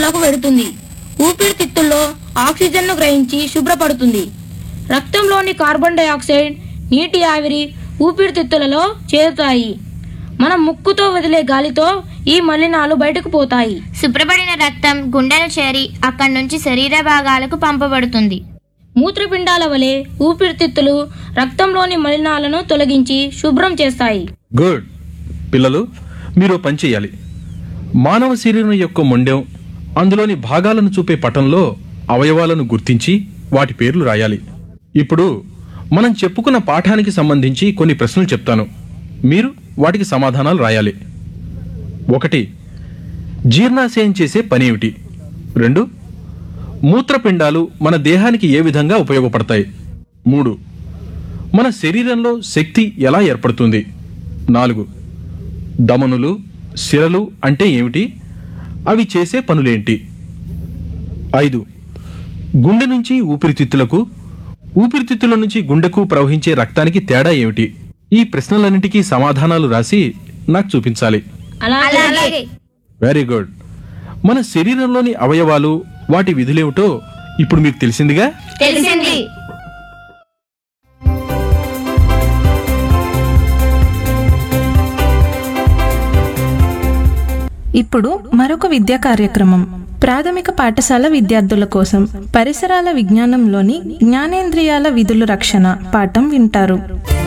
ఊపిరితిత్తులకు వెడుతుంది ఊపిరితిత్తుల్లో ఆక్సిజన్ను గ్రహించి శుభ్రపడుతుంది రక్తంలోని కార్బన్ డయాక్సైడ్ నీటి ఆవిరి ఊపిరితిత్తులలో చేరుతాయి మనం ముక్కుతో వదిలే గాలితో ఈ మలినాలు బయటకు పోతాయి శుభ్రపడిన రక్తం గుండెను చేరి అక్కడి నుంచి శరీర భాగాలకు పంపబడుతుంది మూత్రపిండాల వలె ఊపిరితిత్తులు రక్తంలోని మలినాలను తొలగించి శుభ్రం చేస్తాయి గుడ్ పిల్లలు మీరు ఓ పని చేయాలి మానవ శరీరం యొక్క మొండెం అందులోని భాగాలను చూపే పటంలో అవయవాలను గుర్తించి వాటి పేర్లు రాయాలి ఇప్పుడు మనం చెప్పుకున్న పాఠానికి సంబంధించి కొన్ని ప్రశ్నలు చెప్తాను మీరు వాటికి సమాధానాలు రాయాలి ఒకటి జీర్ణాశయం చేసే పని ఏమిటి రెండు మూత్రపిండాలు మన దేహానికి ఏ విధంగా ఉపయోగపడతాయి మూడు మన శరీరంలో శక్తి ఎలా ఏర్పడుతుంది నాలుగు దమనులు శిరలు అంటే ఏమిటి అవి చేసే పనులేంటి ఐదు గుండె నుంచి ఊపిరితిత్తులకు ఊపిరితిత్తుల నుంచి గుండెకు ప్రవహించే రక్తానికి తేడా ఏమిటి ఈ ప్రశ్నలన్నిటికీ సమాధానాలు రాసి నాకు చూపించాలి అలాగే వెరీ గుడ్ మన శరీరంలోని అవయవాలు వాటి విధులేమిటో ఇప్పుడు మీకు తెలిసిందిగా తెలిసింది ఇప్పుడు మరొక విద్యా కార్యక్రమం ప్రాథమిక పాఠశాల విద్యార్థుల కోసం పరిసరాల విజ్ఞానంలోని జ్ఞానేంద్రియాల విధులు రక్షణ పాఠం వింటారు